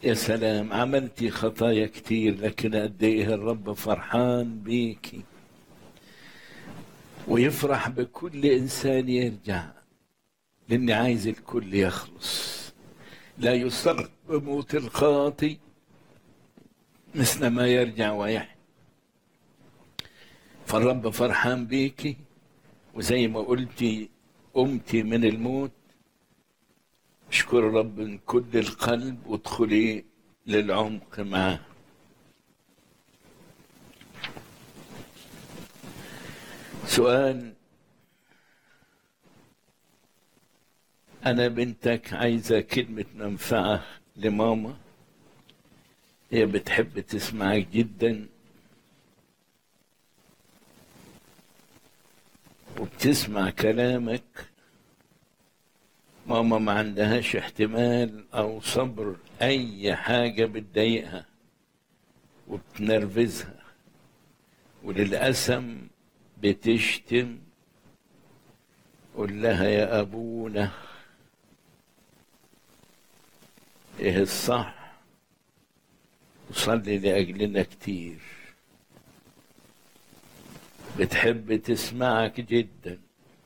يا سلام عملتي خطايا كتير لكن قد ايه الرب فرحان بيكي ويفرح بكل انسان يرجع لاني عايز الكل يخلص لا يصر بموت الخاطي مثل ما يرجع ويحيى فالرب فرحان بيكي وزي ما قلتي قمتي من الموت اشكر الرب من كل القلب وادخلي للعمق معاه سؤال أنا بنتك عايزة كلمة منفعة لماما هي بتحب تسمعك جدا وبتسمع كلامك ماما ما عندهاش احتمال او صبر اي حاجة بتضايقها وبتنرفزها وللأسم بتشتم قول لها يا أبونا إيه الصح وصلي لأجلنا كتير بتحب تسمعك جدا